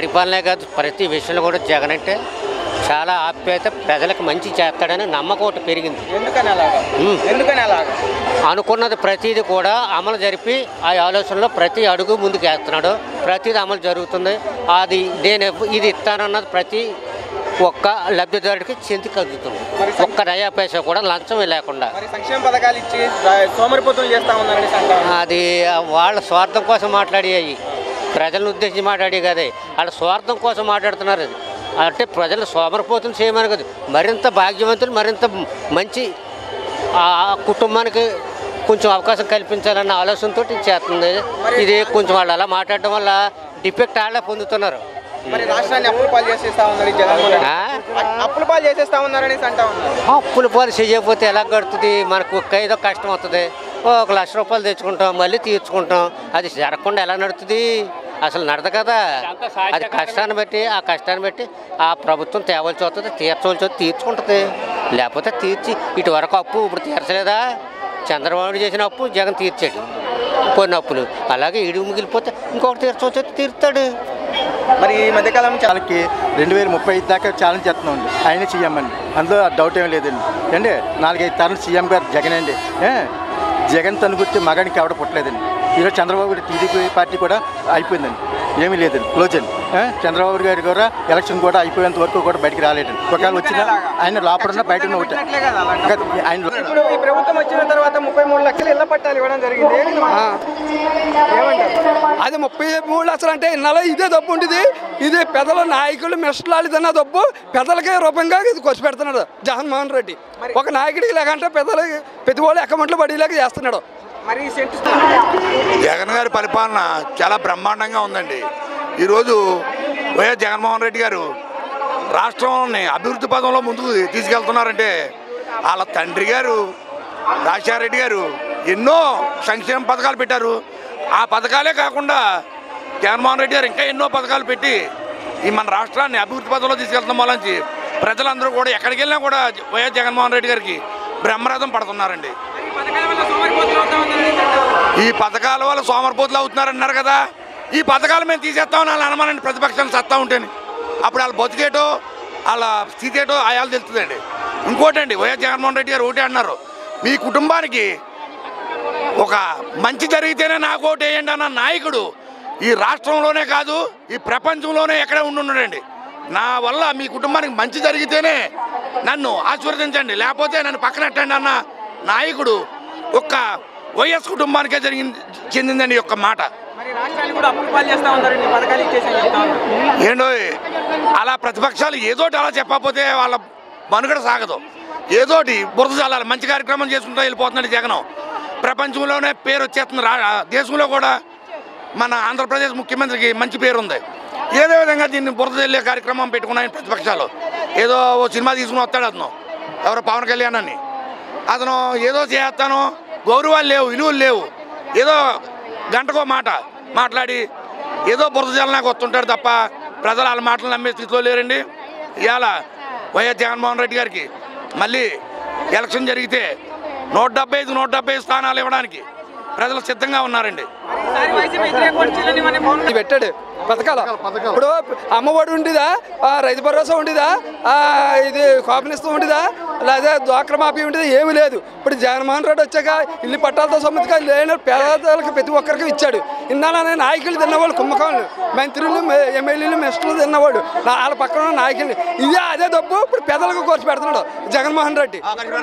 పరిపాలనే కాదు ప్రతి విషయంలో కూడా జగన్ అంటే చాలా ఆప్యాయత ప్రజలకు మంచి చేస్తాడని నమ్మకం ఒకటి పెరిగింది ఎందుకని అలాగా ఉమ్. ఎందుకని అలాగా అనుకున్నది ప్రతిదీ కూడా అమలు జరిపి ఆ ఆలోచనలో ప్రతి అడుగు ముందుకు వేస్తున్నాడు ప్రతిదీ అమలు జరుగుతుంది అది నేను ఇది ఇస్తానన్నది ప్రతి ఒక్క లబ్ధిదారుడికి చెంది కలుగుతుంది ఒక్క నయా పైసా కూడా లంచం లేకుండా మరి సంక్షేమ పథకాలు ఇచ్చి రా- సోమరిపోతులు చేస్తా ఉన్నారని అంటా ఉన్నారు. అది వాళ్ళ స్వార్థం కోసం మాట్లాడేవి ప్రజలను ఉద్దేశించి మాట్లాడే కదే వాళ్ళ స్వార్థం కోసం మాట్లాడుతున్నారు అది అంటే ప్రజలు సోమరపోతులు చేయమని కాదు మరింత భాగ్యవంతులు మరింత మంచి ఆ కుటుంబానికి కొంచెం అవకాశం కల్పించాలన్న ఆలోచనతో చేస్తుంది ఇది కొంచెం వాళ్ళు అలా మాట్లాడడం వల్ల డిఫెక్ట్ వాళ్ళే పొందుతున్నారు మరి రాష్ట్రాన్ని అప్పుల పాలు చేసేస్తా ఉన్నారు ఈ జగన్మోహన్ రెడ్డి. ఆ? అప్పుల పాలు చేసేస్తా ఉన్నారని అంటా ఉన్నారు అప్పులు పాలు చేయకపోతే ఎలా గడుతుంది మనకు ఒక్క ఏదో కష్టం అవుతుంది ఓ ఒక లక్ష రూపాయలు తెచ్చుకుంటాం మళ్ళీ తీర్చుకుంటాం అది జరగకుండా ఎలా నడుస్తుంది అసలు నడదు కదా అది కష్టాన్ని బట్టి ఆ కష్టాన్ని బట్టి ఆ ప్రభుత్వం తేవలసి వస్తుంది తీర్చవలసి వస్తుంది తీర్చుకుంటుంది లేకపోతే తీర్చి ఇటు వరకు అప్పు ఇప్పుడు తీర్చలేదా చంద్రబాబు నాయుడు చేసిన అప్పు జగన్ తీర్చాడు కొన్ని అప్పులు అలాగే ఇడి మిగిలిపోతే ఇంకొకటి తీర్చవచ్చు తీరుతాడు మరి ఈ మధ్యకాలం చాలా వాళ్ళకి రెండు వేల ముప్పై ఐదు దాకా ఛాలెంజ్ చేస్తున్నాం అండి ఆయన సీఎం అండి అందులో డౌట్ ఏం లేదండి అండి నాలుగైదు తరం సీఎం గారు జగన్ అండి ఏ? జగన్ తను గుర్తి మగానికి ఎవడ పుట్టలేదండి ఈరోజు చంద్రబాబు గారి టీడీపీ పార్టీ కూడా అయిపోయిందండి ఏమీ లేదండి క్లోజ్ అండి ఏ? చంద్రబాబు గారి కూడా ఎలక్షన్ కూడా అయిపోయేంత వరకు కూడా బయటికి రాలేదండి ఒకవేళ వచ్చినా ఆయన లోపల ఉన్న బయట ఉన్న ఒకటే పెట్టినట్లే కదా అలాగా. ఇంకా ఆయన ఇప్పుడు ఈ ప్రభుత్వం వచ్చిన తర్వాత ముప్పై మూడు లక్షలు ఇళ్ల పట్టాలు ఇవ్వడం జరిగింది ఏంటి మరి? ఏమంటారు అది ముప్పై మూడు లక్షలు అంటే ఇన్నాళ్ళు ఇదే డబ్బు ఉంటుంది ఇది పెద్దల నాయకులు మిస్టర్లు తిన్న డబ్బు పెద్దలకే రూపంగా ఇది ఖర్చు పెడుతున్నాడు జగన్మోహన్ రెడ్డి ఒక నాయకుడికి లేకంటే పెద్దలకి ప్రతి వాళ్ళు అకౌంట్లు పడేలాగా చేస్తున్నాడు మరి ఈ సెంటు జగన్ గారి పరిపాలన చాలా బ్రహ్మాండంగా ఉందండి ఈరోజు వైఎస్ జగన్మోహన్ రెడ్డి గారు రాష్ట్రాన్ని అభివృద్ధి పదంలో ముందుకు తీసుకెళ్తున్నారంటే వాళ్ళ తండ్రి గారు రాజశేఖర రెడ్డి గారు ఎన్నో సంక్షేమ పథకాలు పెట్టారు ఆ పథకాలే కాకుండా జగన్మోహన్ రెడ్డి గారు ఇంకా ఎన్నో పథకాలు పెట్టి ఈ మన రాష్ట్రాన్ని అభివృద్ధి పదంలో తీసుకెళ్తున్న మూలంచి ప్రజలందరూ కూడా ఎక్కడికి వెళ్ళినా కూడా వైఎస్ జగన్మోహన్ రెడ్డి గారికి బ్రహ్మరథం పడుతున్నారండి ఈ పథకాల వల్ల సోమరిపోతులు అవుతున్నారన్నారు కదా ఈ పథకాలు మేము తీసేస్తామని వాళ్ళు అనమానండి ప్రతిపక్షాలు సత్తా ఉంటేనే అప్పుడు వాళ్ళ బతికేటో వాళ్ళ స్థితి ఏటో ఆయాలు తెలుస్తుందండి ఇంకోటండి వైఎస్ జగన్మోహన్ రెడ్డి గారు ఒకటే అన్నారు మీ కుటుంబానికి ఒక మంచి జరిగితేనే నాకు ఓటు వేయండి అన్న నాయకుడు ఈ రాష్ట్రంలోనే కాదు ఈ ప్రపంచంలోనే ఎక్కడ ఉండున్నాడండి నా వల్ల మీ కుటుంబానికి మంచి జరిగితేనే నన్ను ఆశీర్వదించండి లేకపోతే నన్ను పక్కనట్టండి అన్న నాయకుడు ఒక్క వైఎస్ కుటుంబానికే జరిగింది చెందిందండి ఈ యొక్క మాట మరి రాష్ట్రాన్ని కూడా అప్పుల పాలు చేస్తా ఉన్నారు ఈ పథకాలు ఇచ్చేసి చెప్తా ఉన్నారు. ఏంటో అలా ప్రతిపక్షాలు ఏదోటి అలా చెప్పకపోతే వాళ్ళ మనుగడ సాగదు ఏదోటి బురద చాలాలి మంచి కార్యక్రమం చేసుకుంటూ వెళ్ళిపోతున్నాడు జగన్ ప్రపంచంలోనే పేరు వచ్చేస్తుంది రా దేశంలో కూడా మన ఆంధ్రప్రదేశ్ ముఖ్యమంత్రికి మంచి పేరు ఉంది ఏదో విధంగా దీన్ని బురద వెళ్ళే కార్యక్రమం పెట్టుకున్నాయి ప్రతిపక్షాలు ఏదో ఓ సినిమా తీసుకుని వస్తాడు అతను ఎవరో పవన్ కళ్యాణ్ అని అతను ఏదో చేస్తాను గౌరవాలు లేవు విలువలు లేవు ఏదో గంటకో మాట మాట్లాడి ఏదో బురద జలనాకు వస్తుంటాడు తప్ప ప్రజలు వాళ్ళ మాటలు నమ్మే స్థితిలో లేరండి ఇవాళ వైఎస్ జగన్మోహన్ రెడ్డి గారికి మళ్ళీ ఎలక్షన్ జరిగితే నూట డెబ్బై ఐదు నూట డెబ్బై ఐదు స్థానాలు ఇవ్వడానికి ప్రజలు సిద్ధంగా ఉన్నారండి ఈసారి వైసీపీ వ్యతిరేక వచ్చిందని మన పవన్ ఇది పెట్టాడు పథకాలు ఇప్పుడు అమ్మఒడి ఉండేదా ఆ, రైతు భరోసా ఉండేదా ఆ, ఇది కాపునిస్తూ ఉండేదా లేదా డ్వాక్రా మాఫీ ఉండేది ఏమీ లేదు ఇప్పుడు జగన్మోహన్ రెడ్డి వచ్చాక ఇల్లు పట్టాలతో సమ్మతిగా లేని పేదలకు ప్రతి ఒక్కరికి ఇచ్చాడు ఇన్నాళ్ళనే నాయకులు తిన్నవాళ్ళు కుంభకోణులు మంత్రులు మే- ఎమ్మెల్యేలు మినిస్టర్లు తిన్నవాడు నా- వాళ్ళ పక్కన ఉన్న నాయకులు ఇదే అదే డబ్బు ఇప్పుడు పేదలకు కోర్చి పెడుతున్నాడు జగన్మోహన్ రెడ్డి